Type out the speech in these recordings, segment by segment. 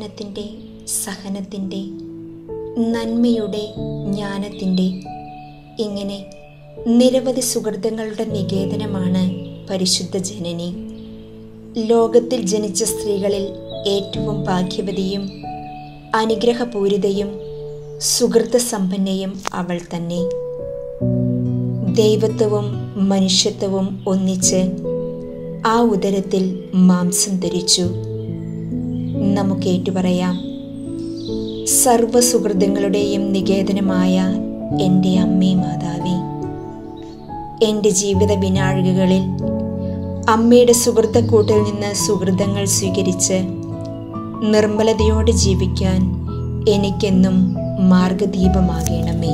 സമാധാനത്തിൻ്റെ സഹനത്തിൻ്റെ നന്മയുടെ ജ്ഞാനത്തിൻ്റെ ഇങ്ങനെ നിരവധി സുഹൃത്തുക്കളുടെ നികേതനമാണ് പരിശുദ്ധ ജനനി ലോകത്തിൽ ജനിച്ച സ്ത്രീകളിൽ ഏറ്റവും ഭാഗ്യവതിയും അനുഗ്രഹപൂരിതയും സുഹൃത്ത സമ്പന്നയും അവൾ തന്നെ ദൈവത്വവും മനുഷ്യത്വവും ഒന്നിച്ച് ആ ഉദരത്തിൽ മാംസം ധരിച്ചു നമുക്ക് ഏറ്റുപറയാം സർവസുഹൃതങ്ങളുടെയും നികേതനമായ എൻ്റെ അമ്മേ മാതാവേ എൻ്റെ ജീവിത വിനാഴികകളിൽ അമ്മയുടെ സുഹൃത്തക്കൂട്ടിൽ നിന്ന് സുഹൃതങ്ങൾ സ്വീകരിച്ച് നിർമ്മലതയോടെ ജീവിക്കാൻ എനിക്കെന്നും മാർഗദീപമാകണമേ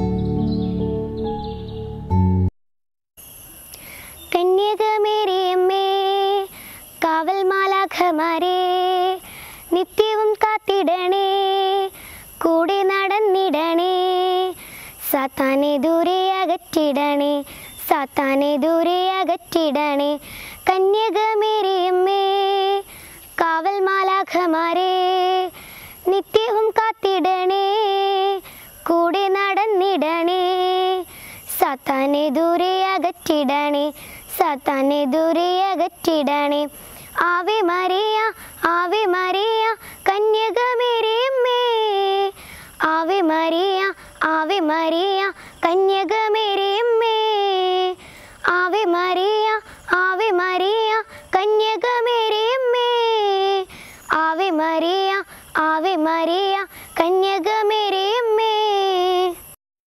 കന്യകമേരിയമ്മേ കാവൽ മാലാഖമാരെ നിത്യവും കാത്തിടണേ കൂടെ നടന്നിടണേ സാത്താനെ ദൂരെ അകറ്റിടണേ സാത്താനെ ദൂരെ അകറ്റിടണേ കന്യകമേരിയമ്മേ കാവൽ മാലാഖമാരെ നിത്യവും കാത്തിടണേ കൂടെ നടന്നിടണേ സാത്താനെ ദൂരെ അകറ്റിടണേ സാത്താനെ ദൂരെ അകറ്റിടണേ ആവെ മറിയ ആവെ മറിയ കന്യകമേരിയമ്മേ ആവെ മറിയ ആവെ മറിയ കന്യക